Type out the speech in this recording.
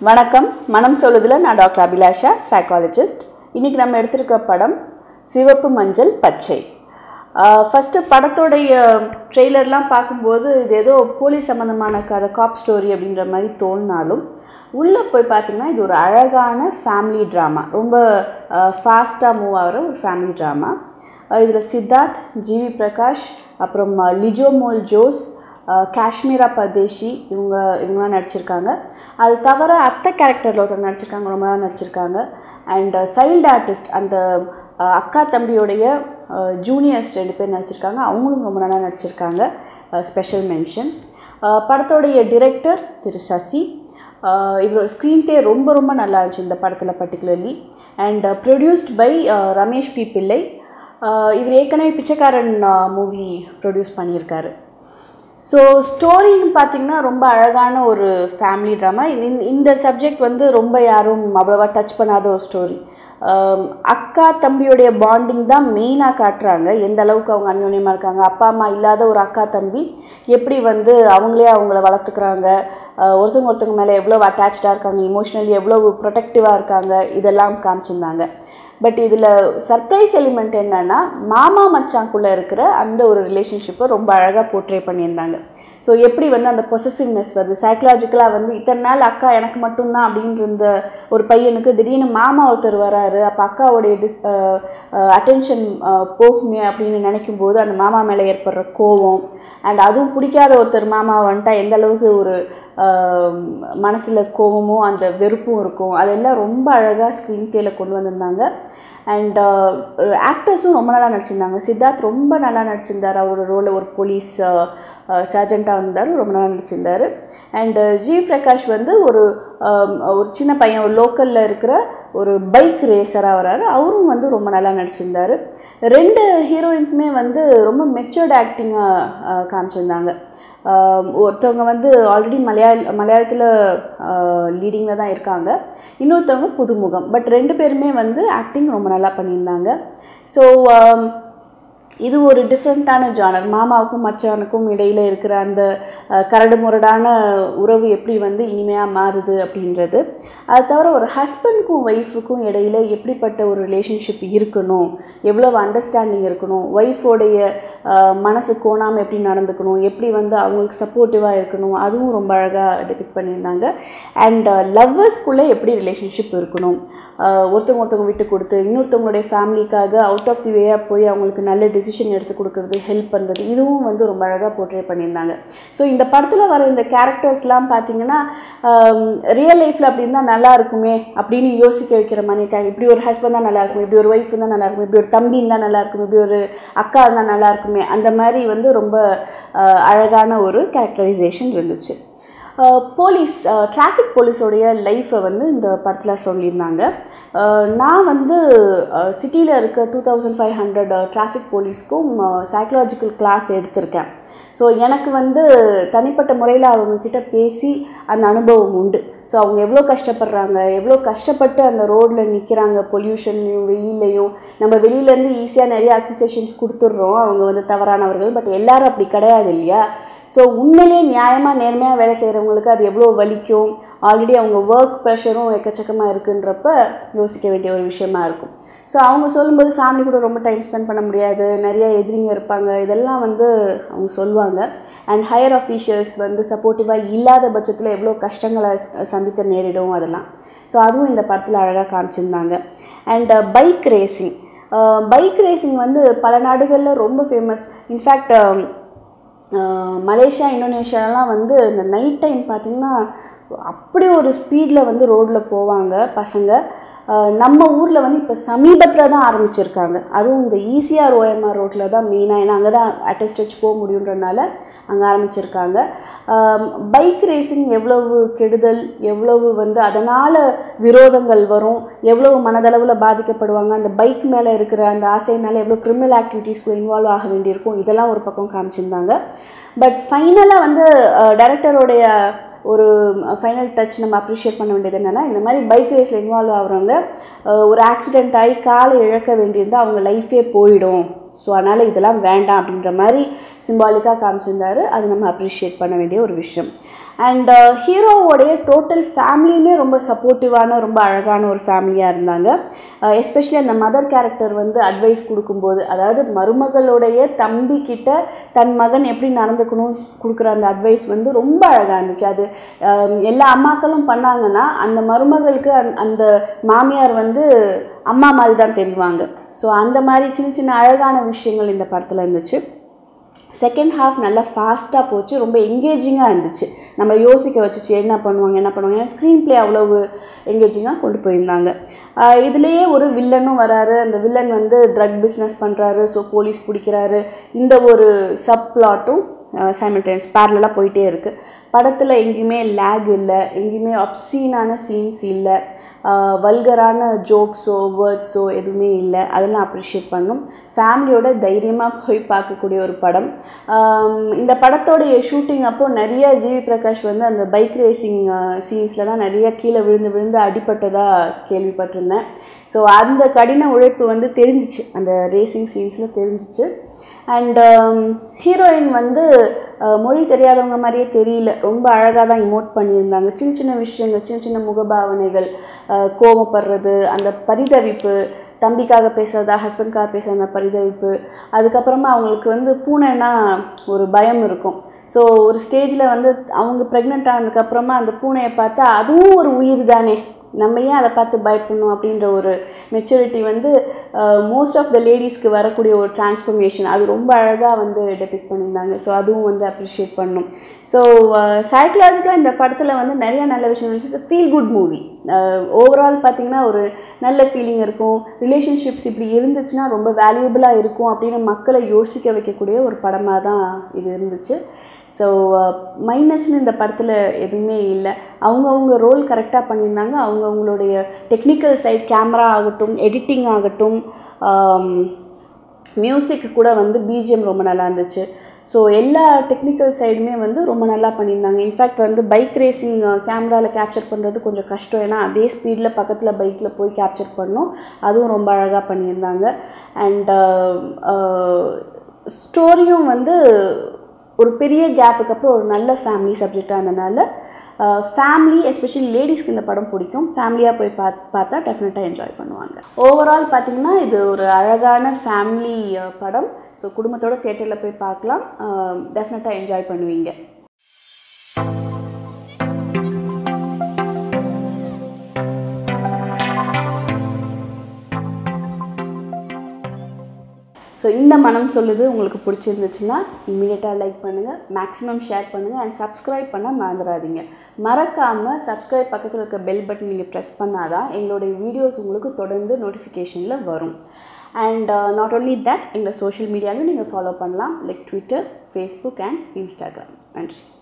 வணக்கம் மனம் சொல்லுதில் நான் டாக்டர் அபிலாஷா சைக்காலஜிஸ்ட் இன்றைக்கி நம்ம எடுத்திருக்க படம் சிவப்பு மஞ்சள் பச்சை ஃபஸ்ட்டு படத்தோடைய ட்ரெய்லர்லாம் பார்க்கும்போது இது ஏதோ போலீஸ் சம்மந்தமான கதை காப் ஸ்டோரி அப்படின்ற மாதிரி தோணினாலும் உள்ளே போய் பார்த்திங்கன்னா இது ஒரு அழகான ஃபேமிலி ட்ராமா ரொம்ப ஃபாஸ்ட்டாக மூவ் ஆகிற ஒரு ஃபேமிலி ட்ராமா இதில் சித்தார்த் ஜிவி பிரகாஷ் அப்புறம் லிஜோ மோல் ஜோஸ் அஹ் காஷ்மீரா பர்தேஷி இவங்க இவங்களாம் நடிச்சிருக்காங்க அது தவிர அத்தை கேரக்டரில் ஒருத்தர் நடிச்சிருக்காங்க ரொம்ப நாள் நடிச்சிருக்காங்க அண்ட் சைல்டு ஆர்டிஸ்ட் அந்த அஹ் அக்கா தம்பியோடைய ஜூனியர்ஸ் ரெண்டு பேர் நடிச்சிருக்காங்க அவங்களும் ரொம்ப நல்லா நடிச்சிருக்காங்க ஸ்பெஷல் மென்ஷன் படத்தோடைய டிரெக்டர் திரு சசி ஆஹ் இவரோட ஸ்க்ரீன் ப்ளே ரொம்ப ரொம்ப நல்லா இருந்துச்சு இந்த படத்தில் particularly and produced by Ramesh P Pillai ஆஹ் இவர் ஏற்கனவே பிச்சைக்காரன் மூவி ப்ரொடியூஸ் பண்ணியிருக்காரு ஸோ ஸ்டோரின்னு பார்த்தீங்கன்னா ரொம்ப அழகான ஒரு ஃபேமிலி ட்ராமா இந்த சப்ஜெக்ட் வந்து ரொம்ப யாரும் அவ்வளோவா டச் பண்ணாத ஒரு ஸ்டோரி அக்கா தம்பியோடைய பாண்டிங் தான் மெயினாக காட்டுறாங்க எந்த அளவுக்கு அவங்க அந்யோன்யமாக இருக்காங்க அப்பா அம்மா இல்லாத ஒரு அக்கா தம்பி எப்படி வந்து அவங்களே அவங்கள வளர்த்துக்கிறாங்க ஆஹ் ஒருத்தவங்க ஒருத்தவங்க மேலே எவ்வளோ அட்டாச்சாக இருக்காங்க இமோஷ்னலி எவ்வளோ ப்ரொடெக்டிவாக இருக்காங்க இதெல்லாம் காமிச்சிருந்தாங்க பட் இதில் சர்ப்ரைஸ் எலிமெண்ட் என்னன்னா மாமா மச்சாங்குள்ளே இருக்கிற அந்த ஒரு ரிலேஷன்ஷிப்பை ரொம்ப அழகாக போர்ட்ரே பண்ணியிருந்தாங்க ஸோ எப்படி வந்து அந்த பொசசிவ்னஸ் வருது சைக்கலாஜிக்கலாக வந்து இத்தனை நாள் அக்கா எனக்கு மட்டும்தான் அப்படின்ற இருந்த ஒரு பையனுக்கு திடீர்னு மாமா ஒருத்தர் வராரு அப்போ அக்காவுடைய டிஸ் அட்டென்ஷன் போகுமே அப்படின்னு நினைக்கும் போது அந்த மாமா மேலே ஏற்படுற கோவம் அண்ட் அதுவும் பிடிக்காத ஒருத்தர் மாமா வந்துட்டா எந்த அளவுக்கு ஒரு மனசில் கோவமும் அந்த வெறுப்பும் இருக்கும் அதெல்லாம் ரொம்ப அழகாக ஸ்க்ரீன் பிளேல கொண்டு வந்திருந்தாங்க அண்ட் ஆக்டர்ஸும் ரொம்ப நல்லா நடிச்சிருந்தாங்க சித்தார்த் ரொம்ப நல்லா நடிச்சிருந்தார் அவரோட ரோலில் ஒரு போலீஸ் சர்ஜெண்ட்டாக இருந்தார் ரொம்ப நல்லா நடிச்சிருந்தார் அண்ட் ஜி பிரகாஷ் வந்து ஒரு ஒரு சின்ன பையன் ஒரு லோக்கலில் இருக்கிற ஒரு பைக் ரேசராக வராரு அவரும் வந்து ரொம்ப நல்லா நடிச்சிருந்தார் ரெண்டு ஹீரோயின்ஸுமே வந்து ரொம்ப மெச்சூர்ட் ஆக்டிங்காக காமிச்சிருந்தாங்க ஒருத்தவங்க வந்து ஆல்ரெடி மலையாள மலையாளத்தில் லீடிங்கில் தான் இருக்காங்க இன்னொருத்தவங்க புதுமுகம் பட் ரெண்டு பேருமே வந்து ஆக்டிங் ரொம்ப நல்லா பண்ணியிருந்தாங்க ஸோ இது ஒரு டிஃப்ரெண்ட்டான ஜானர் மாமாவுக்கும் மச்சானுக்கும் இடையில் இருக்கிற அந்த கரடு முரடான உறவு எப்படி வந்து இனிமையாக மாறுது அப்படின்றது அது தவிர ஒரு ஹஸ்பண்ட்க்கும் ஒய்ஃபுக்கும் இடையில் எப்படிப்பட்ட ஒரு ரிலேஷன்ஷிப் இருக்கணும் எவ்வளோ அண்டர்ஸ்டாண்டிங் இருக்கணும் ஒய்ஃபோடைய மனசு கோணாமல் எப்படி நடந்துக்கணும் எப்படி வந்து அவங்களுக்கு சப்போர்ட்டிவாக இருக்கணும் அதுவும் ரொம்ப அழகாக டெபிக் பண்ணியிருந்தாங்க அண்ட் லவ்வர்ஸ்குள்ளே எப்படி ரிலேஷன்ஷிப் இருக்கணும் ஒருத்தவங்க ஒருத்தவங்க விட்டு கொடுத்து இன்னொருத்தவங்களுடைய ஃபேமிலிக்காக அவுட் ஆஃப் தி வேயாக போய் அவங்களுக்கு நல்ல டிசிஷன் எடுத்து கொடுக்குறது ஹெல்ப் பண்ணுறது இதுவும் வந்து ரொம்ப அழகாக போர்ட்ரே பண்ணியிருந்தாங்க ஸோ இந்த படத்தில் வர இந்த கேரக்டர்ஸ்லாம் பார்த்தீங்கன்னா ரியல் லைஃப்பில் அப்படி இருந்தால் நல்லா இருக்குமே அப்படின்னு யோசிக்க வைக்கிற மாதிரி இப்படி ஒரு ஹஸ்பண்ட் தான் நல்லா இருக்குமே இப்படி ஒரு ஒய்ஃப் தான் நல்லா இருக்குமே இப்படி ஒரு தம்பி இருந்தால் நல்லா இருக்குமே இப்படி ஒரு அக்கா இருந்தால் நல்லா இருக்குமே அந்த மாதிரி வந்து ரொம்ப அழகான ஒரு கேரக்டரைசேஷன் இருந்துச்சு போலீஸ் டிராஃபிக் போலீஸோடைய லைஃப்பை வந்து இந்த படத்தில் சொல்லியிருந்தாங்க நான் வந்து சிட்டியில் இருக்க two thousand five hundred traffic போலீஸ்க்கும் சைக்கலாஜிக்கல் கிளாஸ் எடுத்திருக்கேன் ஸோ எனக்கு வந்து தனிப்பட்ட முறையில் அவங்கக்கிட்ட பேசி அந்த அனுபவம் உண்டு ஸோ அவங்க எவ்வளோ கஷ்டப்படுறாங்க எவ்வளோ கஷ்டப்பட்டு அந்த ரோட்டில் நிற்கிறாங்க பொல்யூஷன்லையும் வெயிலையும் நம்ம வெளியிலேருந்து ஈஸியாக நிறைய அக்யூசேஷன்ஸ் கொடுத்துட்றோம் அவங்க வந்து தவறானவர்கள் பட் எல்லாரும் அப்படி கிடையாது இல்லையா ஸோ உண்மையிலேயே நியாயமாக நேர்மையாக வேலை செய்கிறவங்களுக்கு அது எவ்வளோ வலிக்கும் ஆல்ரெடி அவங்க ஒர்க் ப்ரெஷரும் எக்கச்சக்கமாக இருக்குன்றப்ப யோசிக்க வேண்டிய ஒரு விஷயமா இருக்கும் ஸோ அவங்க சொல்லும்போது ஃபேமிலி கூட ரொம்ப டைம் ஸ்பெண்ட் பண்ண முடியாது நிறைய எதிரிங்க இருப்பாங்க இதெல்லாம் வந்து அவங்க சொல்லுவாங்க அண்ட் ஹையர் அஃபீஷியல்ஸ் வந்து சப்போர்ட்டிவாக இல்லாத பட்சத்தில் எவ்வளோ கஷ்டங்களை சந்திக்க நேரிடும் அதெல்லாம் ஸோ அதுவும் இந்த படத்தில் அழகாக காமிச்சிருந்தாங்க and bike racing bike racing வந்து பல நாடுகளில் ரொம்ப ஃபேமஸ் இன்ஃபேக்ட் மலேசியா இந்தோனேஷியாலாம் வந்து இந்த நைட் டைம் பார்த்திங்கன்னா அப்படி ஒரு ஸ்பீடில் வந்து ரோட்டில் போவாங்க பசங்க நம்ம ஊரில் வந்து இப்போ சமீபத்தில் தான் ஆரம்பிச்சிருக்காங்க அதுவும் இந்த ஈசிஆர் ஓஎம்ஆர் ரோட்டில் தான் மெயினாக ஏன்னா அங்கே தான் அட்டஸ்டச் போக முடியுன்றனால அங்கே ஆரம்பிச்சிருக்காங்க பைக் ரேசிங் எவ்வளவு கெடுதல் எவ்வளவு வந்து அதனால் விரோதங்கள் வரும் எவ்வளவு மனதளவில் பாதிக்கப்படுவாங்க அந்த பைக் மேலே இருக்கிற அந்த ஆசையினால எவ்வளோ கிரிமினல் ஆக்டிவிட்டீஸ்க்குள்ள இன்வால்வ் ஆக வேண்டியிருக்கும் இதெல்லாம் ஒரு பக்கம் காமிச்சிருந்தாங்க பட் ஃபைனலாக வந்து டைரக்டருடைய ஒரு ஃபைனல் டச் நம்ம அப்ரிஷியேட் பண்ண வேண்டியது என்னென்னா இந்த மாதிரி பைக் ரேஸில் இன்வால்வ் ஆகிறவங்க ஒரு ஆக்சிடெண்ட் ஆகி காலை இழக்க வேண்டியிருந்தால் அவங்க லைஃபே போயிடும் ஸோ அதனால் இதெல்லாம் வேண்டாம் அப்படின்ற மாதிரி சிம்பாலிக்காக காமிச்சிருந்தாரு அது நம்ம அப்ரிஷியேட் பண்ண வேண்டிய ஒரு விஷயம் அண்ட் ஹீரோவோடைய டோட்டல் ஃபேமிலியுமே ரொம்ப சப்போர்ட்டிவான ரொம்ப அழகான ஒரு ஃபேமிலியாக இருந்தாங்க எஸ்பெஷலி அந்த மதர் கேரக்டர் வந்து அட்வைஸ் கொடுக்கும்போது அதாவது மருமகளுடைய தம்பி கிட்ட தன் மகன் எப்படி நடந்துக்கணும் கொடுக்குற அந்த அட்வைஸ் வந்து ரொம்ப அழகாக இருந்துச்சு அது அஹ், எல்லா அம்மாக்களும் பண்ணாங்கன்னா அந்த மருமகளுக்கு அந் அந்த மாமியார் வந்து அம்மா மாதிரி தான் தெரிவாங்க ஸோ அந்த மாதிரி சின்ன சின்ன அழகான விஷயங்கள் இந்த படத்தில் இருந்துச்சு செகண்ட் ஹாஃப் நல்லா ஃபாஸ்ட்டாக போச்சு ரொம்ப எங்கேஜிங்காக இருந்துச்சு நம்ம யோசிக்க வச்சுச்சு என்ன பண்ணுவாங்க என்ன பண்ணுவாங்க ஏன்னா ஸ்க்ரீன் ப்ளே அவ்வளவு எங்கேஜிங்காக கொண்டு போயிருந்தாங்க ஆஹ் இதுலேயே ஒரு வில்லனும் வராரு அந்த வில்லன் வந்து ட்ரக் பிஸ்னஸ் பண்ணுறாரு ஸோ போலீஸ் பிடிக்கிறாரு இந்த ஒரு சப் பிளாட்டும் சைமல்டேனியஸ் பேரலாக போயிட்டே இருக்குது படத்தில் எங்கேயுமே லேக் இல்லை எங்கேயுமே அப்சீனான சீன்ஸ் இல்லை வல்கரான ஜோக்ஸோ வேர்ட்ஸோ எதுவுமே இல்லை அதெல்லாம் அப்ரிஷியேட் பண்ணும் ஃபேமிலியோட தைரியமாக போய் பார்க்கக்கூடிய ஒரு படம் ஆம், இந்த படத்தோடைய ஷூட்டிங் அப்போ நிறைய ஜிவி பிரகாஷ் வந்து அந்த பைக் ரேசிங் சீன்ஸ்லலாம் நிறைய கீழே விழுந்து விழுந்து அடிபட்டதாக கேள்விப்பட்டிருந்தேன் ஸோ அந்த கடின உழைப்பு வந்து தெரிஞ்சிச்சு அந்த ரேசிங் சீன்ஸில் தெரிஞ்சிச்சு அண்ட் ஹீரோயின் வந்து அஹ், மொழி தெரியாதவங்க மாதிரியே தெரியல ரொம்ப அழகாக தான் இமோட் பண்ணியிருந்தாங்க சின்ன சின்ன விஷயங்கள் சின்ன சின்ன முகபாவனைகள் அஹ், கோபப்படுறது அந்த பரிதவிப்பு தம்பிக்காக பேசுகிறதா ஹஸ்பண்ட்காக பேசுகிற அந்த பரிதவிப்பு அதுக்கப்புறமா அவங்களுக்கு வந்து பூனைனா ஒரு பயம் இருக்கும் ஸோ ஒரு ஸ்டேஜில் வந்து அவங்க ப்ரெக்னென்ட் ஆனதுக்கப்புறமா அந்த பூனையை பார்த்தா அதுவும் ஒரு உயிர் தானே நம்ம ஏன் அதை பார்த்து பயப்படணும் அப்படின்ற ஒரு மெச்சூரிட்டி வந்து மோஸ்ட் ஆஃப் த லேடிஸ்க்கு வரக்கூடிய ஒரு டிரான்ஸ்ஃபர்மேஷன் அது ரொம்ப அழகாக வந்து டெபிக் பண்ணியிருந்தாங்க ஸோ அதுவும் வந்து அப்ரிஷியேட் பண்ணும் ஸோ சைக்கலாஜிக்கலாக இந்த படத்தில் வந்து நிறைய நல்ல விஷயம் இருந்துச்சு ஃபீல் குட் மூவி ஓவரால் பார்த்தீங்கன்னா ஒரு நல்ல ஃபீலிங் இருக்கும் ரிலேஷன்ஷிப்ஸ் இப்படி இருந்துச்சுன்னா ரொம்ப வேல்யூபிளாக இருக்கும் அப்படின்னு மக்களை யோசிக்க வைக்கக்கூடிய ஒரு படமாக தான் இது இருந்துச்சு ஸோ மைனஸ்னு இந்த படத்தில் எதுவுமே இல்லை அவங்கவுங்க ரோல் கரெக்டாக பண்ணியிருந்தாங்க அவங்கவுங்களுடைய டெக்னிக்கல் சைட் கேமரா ஆகட்டும் எடிட்டிங் ஆகட்டும் மியூசிக் கூட வந்து பிஜிஎம் ரொம்ப நல்லா இருந்துச்சு ஸோ எல்லா டெக்னிக்கல் சைடுமே வந்து ரொம்ப நல்லா பண்ணியிருந்தாங்க இன்ஃபேக்ட் வந்து பைக் ரேசிங் கேமராவில் கேப்சர் பண்ணுறது கொஞ்சம் கஷ்டம் ஏன்னா அதே ஸ்பீடில் பக்கத்தில் பைக்கில் போய் கேப்சர் பண்ணோம் அதுவும் ரொம்ப அழகாக பண்ணியிருந்தாங்க அண்ட் ஸ்டோரியும் வந்து ஒரு பெரிய கேப்புக்கு அப்புறம் ஒரு நல்ல ஃபேமிலி சப்ஜெக்டாக இருந்தனால ஃபேமிலி எஸ்பெஷலி லேடிஸ்க்கு இந்த படம் பிடிக்கும் ஃபேமிலியாக போய் பாத் பார்த்தா டெஃபினட்டாக என்ஜாய் பண்ணுவாங்க ஓவரால் பார்த்தீங்கன்னா இது ஒரு அழகான ஃபேமிலி படம் ஸோ குடும்பத்தோட தேட்டரில் போய் பார்க்கலாம் டெஃபினட்டாக என்ஜாய் பண்ணுவீங்க ஸோ இந்த மனம் சொல்லுது உங்களுக்கு பிடிச்சிருந்துச்சுன்னா இமீடியட்டாக லைக் பண்ணுங்கள் மேக்ஸிமம் ஷேர் பண்ணுங்கள் அண்ட் சப்ஸ்கிரைப் பண்ண மறந்துடாதீங்க மறக்காமல் சப்ஸ்கிரைப் பக்கத்தில் இருக்க பெல் பட்டன் நீங்கள் ப்ரெஸ் பண்ணாதான் எங்களுடைய வீடியோஸ் உங்களுக்கு தொடர்ந்து நோட்டிஃபிகேஷனில் வரும் அண்ட் நாட் ஓன்லி தட் எங்களை சோஷியல் மீடியாவில் நீங்கள் ஃபாலோ பண்ணலாம் like Twitter Facebook and Instagram நன்றி